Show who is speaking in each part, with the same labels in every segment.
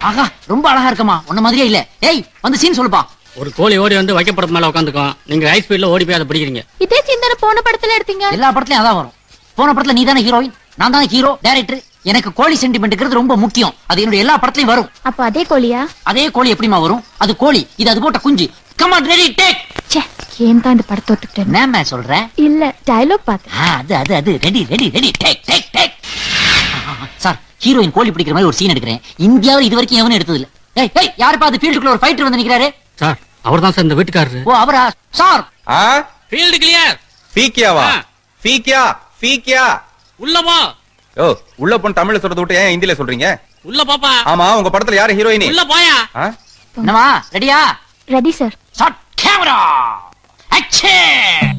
Speaker 1: ஆகா ரொம்ப அழகா இருக்கமா உன்ன மாதிரியே இல்ல ஏய் வந்து சீன் சொல்லுப்பா
Speaker 2: ஒரு கோழி ஓடி வந்து வைக்கப்படுறது மேல உட்காந்துக்கும் நீங்க ஹை ஸ்பீட்ல ஓடி போய் அதை பிடிக்கிறீங்க
Speaker 3: இதே சீன் தானே போன படத்துல எடுத்தீங்க
Speaker 1: எல்லா படத்துலயும் அதான் வரும் போன படத்துல நீ தானே ஹீரோயின் நான் தானே ஹீரோ டைரக்டர் எனக்கு கோழி சென்டிமெண்ட்ங்கிறது ரொம்ப முக்கியம் அது என்னுடைய எல்லா படத்துலயும் வரும்
Speaker 3: அப்ப அதே கோழியா
Speaker 1: அதே கோழி எப்படிமா வரும் அது கோழி இது அது போட்ட குஞ்சு கமான் ரெடி டேக்
Speaker 3: ச்சே ஏன் தான் இந்த படத்தை ஒத்துக்கிட்டேன்
Speaker 1: என்னம்மா சொல்ற
Speaker 3: இல்ல டயலாக் பார்த்தேன்
Speaker 1: ஆ, அது அது அது ready ready ready take take take sir heroine கோழி பிடிக்கிற மாதிரி ஒரு சீன் எடுக்கிறேன் இந்தியாவில் இது வரைக்கும் எவனும் எடுத்தது இல்ல ஏய் ஏய் யாருப்பா அது ஃபீல்டுக்குள்ள ஒரு ஃபைட்டர் வந்து நிக்கிறாரு
Speaker 2: சார் அவர் தான் சார் இந்த வீட்டுக்காரரு
Speaker 1: ஓ அவரா சார்
Speaker 4: ஆ
Speaker 2: ஃபீல்டு கிளியர்
Speaker 4: ஃபீக்கியாவா
Speaker 2: ஆ.
Speaker 4: ஃபீக்கியா ஃபீக்கியா
Speaker 2: உள்ள போ
Speaker 4: ஓ உள்ள பொண்ணு தமிழ்ல சொல்றத விட்டு ஏன் ஹிந்தில சொல்றீங்க
Speaker 2: உள்ள போப்பா
Speaker 4: ஆமா உங்க படத்துல யாரு ஹீரோயினி
Speaker 2: உள்ள போயா
Speaker 4: ஆ?
Speaker 1: என்னவா ரெடியா
Speaker 3: ready sir
Speaker 1: shot camera action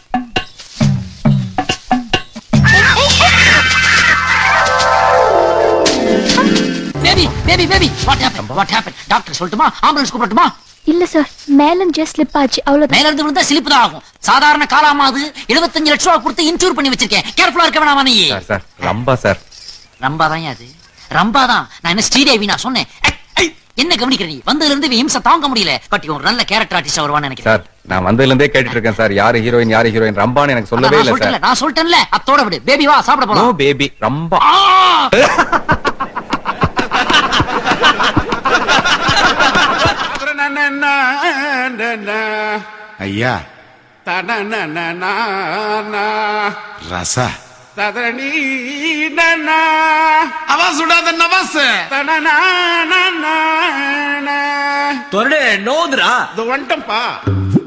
Speaker 1: baby baby baby what happen what happen doctor சொல்லட்டுமா ஆம்புலன்ஸ் கூப்பிடட்டுமா
Speaker 3: இல்ல சார் மேல ஜஸ்ட் ஸ்லிப் ஆச்சு அவ்வளவுதான்
Speaker 1: மேல இருந்து விழுந்தா சிலிப்பு தான் ஆகும் சாதாரண காலாமா அது 75 லட்சம் ரூபாய் கொடுத்து இன்சூர் பண்ணி வச்சிருக்கேன் கேர்ஃபுல்லா இருக்க வேணாமா நீ
Speaker 4: sir sir Rambha sir
Speaker 1: Rambha தான் அது ரம்பா தான் நான் என்ன ஸ்ரீதேவி நான் சொன்னேன் ஐ, ஐ, என்ன கவனிக்கிற நீ வந்ததுல இருந்து இவன் இம்சை தாங்க முடியல பட் இவன் ஒரு நல்ல கேரக்டர் ஆர்டிஸ்ட் வருவான்னு நினைக்கிறேன்
Speaker 4: சார் நான் வந்ததுல இருந்தே கேட்டுட்டு இருக்கேன் சார் யாரு ஹீரோயின் யாரு ஹீரோயின் ரம்பான்னு எனக்கு
Speaker 1: அதான்
Speaker 4: சொல்லவே
Speaker 1: நான்
Speaker 4: இல்ல
Speaker 1: சொல்லிட்டேன்ல
Speaker 4: சார்
Speaker 1: நான் சொல்லிட்டேன்ல அத்தோட விடு பேபி வா சாப்பிட
Speaker 4: நோ
Speaker 1: போலாம்
Speaker 4: பேபி ரம்பா
Speaker 1: ஆ!
Speaker 5: ஐயா
Speaker 6: தனனனனா
Speaker 5: ரச
Speaker 6: ததனி நனா
Speaker 5: அவ சுடாத நவாஸ்
Speaker 6: தனனா
Speaker 7: தொரடு நோதுரா
Speaker 6: இது வந்துட்டம்பா